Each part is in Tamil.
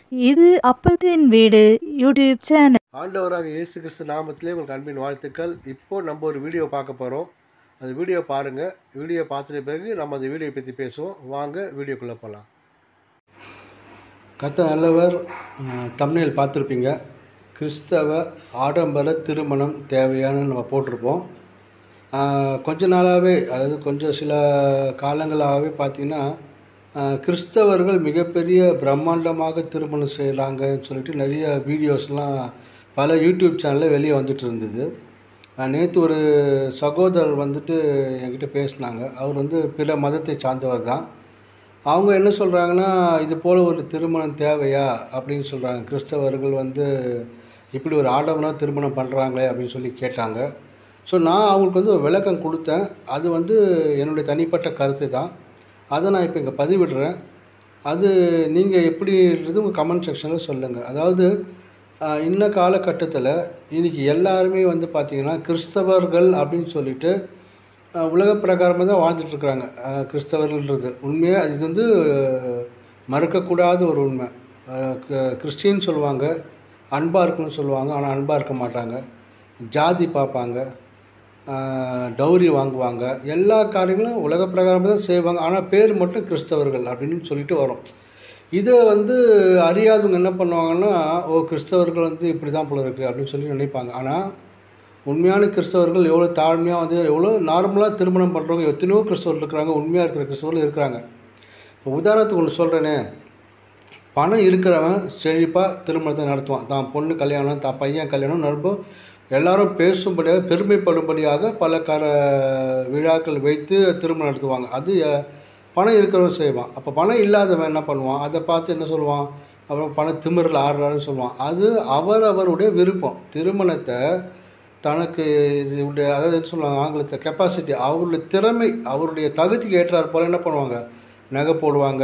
இது அப்பத்தின் வீடு யூடியூப் சேனல் ஆண்டவராக இயேசு கிறிஸ்து நாமத்திலே உங்களுக்கு அன்பின் வாழ்த்துக்கள் இப்போ நம்ம ஒரு வீடியோ பார்க்க போகிறோம் அந்த வீடியோ பாருங்கள் வீடியோ பார்த்துட்ட பிறகு நம்ம அந்த வீடியோ பற்றி பேசுவோம் வாங்க வீடியோக்குள்ளே போகலாம் கத்த நல்லவர் தமிழில் பார்த்துருப்பீங்க கிறிஸ்தவ ஆடம்பர திருமணம் தேவையானு நம்ம போட்டிருப்போம் ஆஹ், கொஞ்ச நாளாகவே அதாவது கொஞ்சம் சில காலங்களாகவே பார்த்திங்கன்னா ஆஹ், கிறிஸ்தவர்கள் மிகப்பெரிய பிரம்மாண்டமாக திருமணம் செய்கிறாங்கன்னு சொல்லிட்டு நிறைய வீடியோஸ்லாம் பல யூடியூப் சேனலில் வெளியே வந்துட்டு இருந்தது நேற்று ஒரு சகோதரர் வந்துட்டு என்கிட்ட பேசினாங்க அவர் வந்து பிற மதத்தை சார்ந்தவர் தான் அவங்க என்ன சொல்கிறாங்கன்னா இது போல் ஒரு திருமணம் தேவையா அப்படின்னு சொல்கிறாங்க கிறிஸ்தவர்கள் வந்து இப்படி ஒரு ஆடம்பரம் திருமணம் பண்ணுறாங்களே அப்படின்னு சொல்லி கேட்டாங்க ஸோ நான் அவங்களுக்கு வந்து ஒரு விளக்கம் கொடுத்தேன் அது வந்து என்னுடைய தனிப்பட்ட கருத்து தான் அதை நான் இப்போ இங்கே பதிவிடுறேன் அது நீங்கள் எப்படின்றது உங்கள் கமெண்ட் செக்ஷனில் சொல்லுங்கள் அதாவது ஆஹ், இன்ன காலகட்டத்தில் இன்றைக்கி எல்லாருமே வந்து பார்த்திங்கன்னா கிறிஸ்தவர்கள் அப்படின்னு சொல்லிட்டு ஆஹ், உலக பிரகாரமாக தான் வாழ்ந்துட்டுருக்குறாங்க கிறிஸ்தவர்கள்ன்றது உண்மையாக இது வந்து ஆஹ், மறுக்கக்கூடாத ஒரு உண்மை ஆஹ், க- கிறிஸ்டின்னு சொல்லுவாங்க அன்பாக இருக்குன்னு சொல்லுவாங்க ஆனால் அன்பாக இருக்க மாட்டாங்க ஜாதி பார்ப்பாங்க ஆஹ், டௌரி வாங்குவாங்க எல்லா காரியங்களும் உலக பிரகாரமாக தான் செய்வாங்க ஆனால் பேர் மட்டும் கிறிஸ்தவர்கள் அப்படின்னு சொல்லிட்டு வரும் இதை வந்து அறியாதவங்க என்ன பண்ணுவாங்கன்னா ஓ கிறிஸ்தவர்கள் வந்து இப்படி தான் போல இருக்குது அப்படின்னு சொல்லி நினைப்பாங்க ஆனால் உண்மையான கிறிஸ்தவர்கள் எவ்வளோ தாழ்மையாக வந்து எவ்வளோ நார்மலாக திருமணம் பண்ணுறவங்க எத்தனையோ கிறிஸ்தவர்கள் இருக்கிறாங்க உண்மையாக இருக்கிற கிறிஸ்தவர்கள் இருக்கிறாங்க இப்போ உதாரணத்துக்கு ஒன்று சொல்கிறேனே பணம் இருக்கிறவன் செழிப்பாக திருமணத்தை நடத்துவான் தான் பொண்ணு கல்யாணம் தான் பையன் கல்யாணம் நடப்போ எல்லாரும் பேசும்படியாக பெருமைப்படும்படியாக பல கர விழாக்கள் வைத்து திருமணம் நடத்துவாங்க அது அஹ், பணம் இருக்கிறவன் செய்வான் அப்போ பணம் இல்லாதவன் என்ன பண்ணுவான் அதை பார்த்து என்ன சொல்லுவான் அப்புறம் பண திமிரில் ஆடுறாருன்னு சொல்லுவான் அது அவர் அவருடைய விருப்பம் திருமணத்தை தனக்கு இதுடைய அதாவது என்ன சொல்லுவாங்க ஆங்கிலத்தை கெப்பாசிட்டி அவருடைய திறமை அவருடைய தகுதிக்கு ஏற்றார் போல என்ன பண்ணுவாங்க நகை போடுவாங்க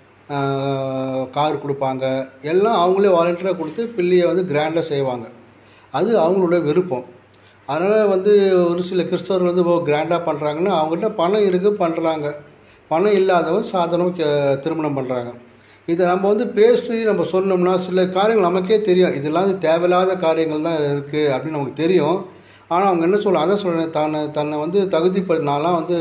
ஆஹ், கார் கொடுப்பாங்க எல்லாம் அவங்களே வாலண்டியராக கொடுத்து பிள்ளையை வந்து கிராண்டாக செய்வாங்க அது அவங்களுடைய விருப்பம் அதனால் வந்து ஒரு சில கிறிஸ்தவர்கள் வந்து இப்போ கிராண்டாக பண்ணுறாங்கன்னா அவங்ககிட்ட பணம் இருக்குது பண்ணுறாங்க பணம் இல்லாதவன் சாதாரணமாக திருமணம் பண்ணுறாங்க இதை நம்ம வந்து பேசி நம்ம சொன்னோம்னா சில காரியங்கள் நமக்கே தெரியும் இதெல்லாம் வந்து தேவையில்லாத காரியங்கள் தான் இருக்குது அப்படின்னு நமக்கு தெரியும் ஆனால் அவங்க என்ன சொல்ல அதான் சொல்கிறேன் தன்னை தன்னை வந்து தகுதிப்படுத்தினாலாம் வந்து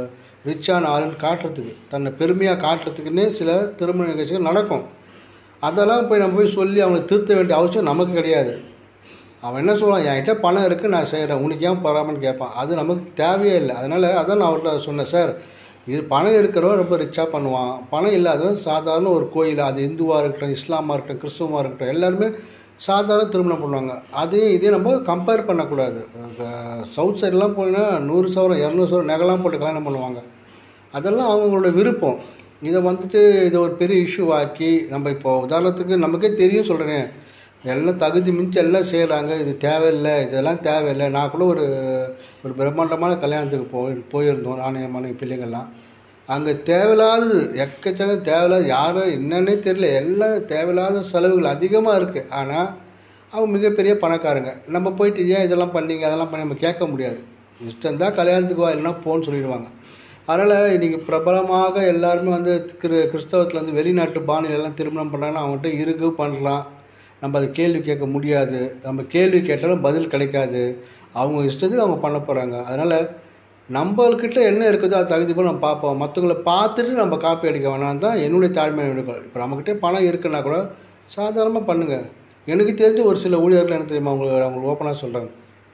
ரிச்சான ஆளுன்னு காட்டுறதுக்கு தன்னை பெருமையாக காட்டுறதுக்குன்னே சில திருமண நிகழ்ச்சிகள் நடக்கும் அதெல்லாம் போய் நம்ம போய் சொல்லி அவங்களை திருத்த வேண்டிய அவசியம் நமக்கு கிடையாது அவன் என்ன சொல்லுவான் என்கிட்ட பணம் இருக்குது நான் செய்கிறேன் உனக்கு ஏன் பராமன்னு கேட்பான் அது நமக்கு தேவையே இல்லை அதனால் அதான் நான் அவர்கிட்ட சொன்னேன் சார் இது பணம் இருக்கிறவன் ரொம்ப ரிச்சாக பண்ணுவான் பணம் இல்லாதவன் சாதாரண ஒரு கோயில் அது இந்துவாக இருக்கட்டும் இஸ்லாமாக இருக்கட்டும் கிறிஸ்துவமாக இருக்கட்டும் எல்லாருமே சாதாரண திருமணம் பண்ணுவாங்க அதையும் இதையும் நம்ம கம்பேர் பண்ணக்கூடாது சவுத் சைட்லாம் போனீங்கன்னா நூறு சவரம் இரநூறு சவரம் நகைலாம் போட்டு கல்யாணம் பண்ணுவாங்க அதெல்லாம் அவங்களோட விருப்பம் இதை வந்துட்டு இதை ஒரு பெரிய இஷ்யூ ஆக்கி நம்ம இப்போ உதாரணத்துக்கு நமக்கே தெரியும் சொல்கிறேன் எல்லாம் தகுதி மிஞ்சி எல்லாம் செய்கிறாங்க இது தேவையில்லை இதெல்லாம் தேவையில்லை நான் கூட ஒரு ஒரு பிரம்மாண்டமான கல்யாணத்துக்கு போய் போயிருந்தோம் நானும் என் மனைவி பிள்ளைங்கள்லாம் அங்கே தேவையில்லாதது எக்கச்சக்கம் தேவையில்லாத யாரும் என்னன்னே தெரியல எல்லாம் தேவையில்லாத செலவுகள் அதிகமாக இருக்குது ஆனால் அவங்க மிகப்பெரிய பணக்காரங்க நம்ம போயிட்டு ஏன் இதெல்லாம் பண்ணீங்க அதெல்லாம் பண்ணி நம்ம கேட்க முடியாது இஷ்டம் தான் கல்யாணத்துக்கு வா இல்லைன்னா போன்னு சொல்லிடுவாங்க அதனால் இன்றைக்கி பிரபலமாக எல்லாருமே வந்து கிரு கிறிஸ்தவத்தில் வந்து வெளிநாட்டு பாணியில எல்லாம் திருமணம் பண்ணுறாங்கன்னா அவங்ககிட்ட இருக்கு பண்ணுறான் நம்ம அதை கேள்வி கேட்க முடியாது நம்ம கேள்வி கேட்டாலும் பதில் கிடைக்காது அவங்க இஷ்டத்துக்கு அவங்க பண்ண போகிறாங்க அதனால் நம்மள்கிட்ட என்ன இருக்குதோ அது தகுதி போல் நம்ம பார்ப்போம் மற்றவங்கள பார்த்துட்டு நம்ம காப்பி அடிக்க வேணாம் தான் என்னுடைய தாழ்மை வேண்டுகோள் இப்போ நம்மக்கிட்ட பணம் இருக்குன்னா கூட சாதாரணமாக பண்ணுங்கள் எனக்கு தெரிஞ்ச ஒரு சில ஊழியர்கள் என்ன தெரியுமா அவங்களுக்கு அவங்களுக்கு ஓப்பனாக சொல்கிறாங்க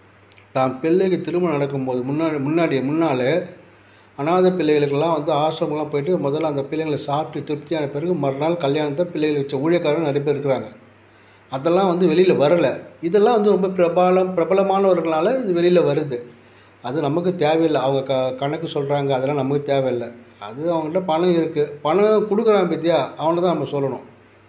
தான் பிள்ளைக்கு திருமணம் நடக்கும்போது முன்னாடி முன்னாடி முன்னாலே அனாதை பிள்ளைகளுக்கெல்லாம் வந்து ஆசிரமம்லாம் போயிட்டு முதல்ல அந்த பிள்ளைங்களை சாப்பிட்டு திருப்தியான பிறகு மறுநாள் கல்யாணத்தை பிள்ளைகள் வச்ச ஊழியக்காரங்க நிறைய பேர் இருக்கிறாங்க அதெல்லாம் வந்து வெளியில் வரலை இதெல்லாம் வந்து ரொம்ப பிரபலம் பிரபலமானவர்களால் இது வெளியில் வருது அது நமக்கு தேவையில்லை அவங்க க கணக்கு சொல்கிறாங்க அதெல்லாம் நமக்கு தேவையில்லை அது அவங்கள்ட்ட பணம் இருக்குது பணம் கொடுக்குறான் பத்தியா அவனை தான் நம்ம சொல்லணும்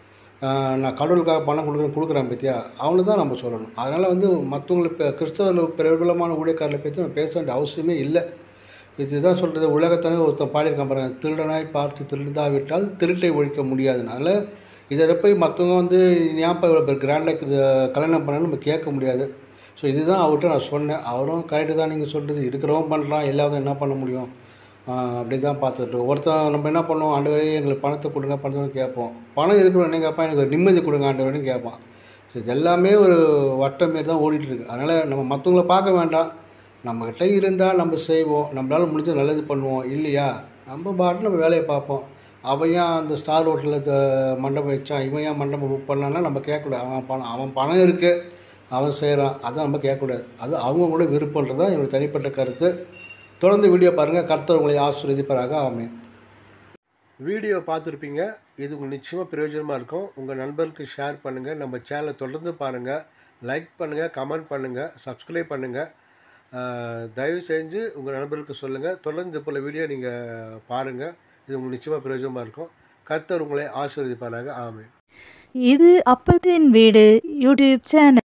ஆஹ் நான் கடவுளுக்காக பணம் கொடுக்குறேன் கொடுக்குறேன் பத்தியா அவனை தான் நம்ம சொல்லணும் அதனால் வந்து மற்றவங்களுக்கு இப்போ கிறிஸ்தவர்கள் பிரபலமான ஊழியக்காரர்களை பற்றி நம்ம பேச வேண்டிய அவசியமே இல்லை இதுதான் சொல்கிறது உலகத்தானே ஒருத்தன் பாடியிருக்கான் பாருங்க திருடனாய் பார்த்து திருந்தாவிட்டால் திருட்டை ஒழிக்க முடியாதுனால இதில் போய் மற்றவங்க வந்து ஞாபகம் இவ்வளோ பேர் கிராண்டாக கல்யாணம் பண்ணணும்னு நம்ம கேட்க முடியாது ஸோ இதுதான் அவர்கிட்ட நான் சொன்னேன் அவரும் கரெக்டு தான் நீங்கள் சொல்கிறது இருக்கிறவன் பண்ணுறான் எல்லாரும் என்ன பண்ண முடியும் அப்படி தான் பார்த்துட்ருக்கோம் ஒருத்தன் நம்ம என்ன பண்ணுவோம் ஆண்டவரே எங்களுக்கு பணத்தை கொடுங்க பணத்தை கேட்போம் பணம் இருக்கிறவனே கேட்பான் எனக்கு ஒரு நிம்மதி கொடுங்க ஆண்டவரேன்னு கேட்பான் ஸோ இது எல்லாமே ஒரு வட்டம் மாரி தான் ஓடிட்டுருக்கு அதனால் நம்ம மற்றவங்கள பார்க்க வேண்டாம் நம்மக்கிட்ட இருந்தால் நம்ம செய்வோம் நம்மளால் முடிஞ்ச நல்லது பண்ணுவோம் இல்லையா நம்ம பாட்டு நம்ம வேலையை பார்ப்போம் அவன் ஏன் அந்த ஸ்டார் ஹோட்டலில் மண்டபம் வச்சான் இவன் ஏன் மண்டபம் புக் பண்ணான்னா நம்ம கேட்கக்கூடாது அவன் பணம் அவன் பணம் இருக்குது அவன் செய்கிறான் அதை நம்ம கேட்கக்கூடாது அது அவங்க கூட விருப்பன்றது தான் என்னோட தனிப்பட்ட கருத்து தொடர்ந்து வீடியோ பாருங்கள் கர்த்தர் உங்களை ஆசீர்வதிப்பாராக ஆமென் வீடியோ பார்த்துருப்பீங்க இது உங்களுக்கு நிச்சயமாக பிரயோஜனமாக இருக்கும் உங்கள் நண்பருக்கு ஷேர் பண்ணுங்கள் நம்ம சேனலை தொடர்ந்து பாருங்கள் லைக் பண்ணுங்கள் கமெண்ட் பண்ணுங்கள் சப்ஸ்கிரைப் பண்ணுங்கள் தயவு செஞ்சு உங்கள் நண்பருக்கு சொல்லுங்கள் தொடர்ந்து இது போல் வீடியோ நீங்கள் பாருங்கள் இது உங்களுக்கு நிச்சயமாக பிரயோஜனமாக இருக்கும் கர்த்தர் உங்களை ஆசீர்வதிப்பாராக ஆமென் இது அப்பத்தின் வீடு யூடியூப் சேனல்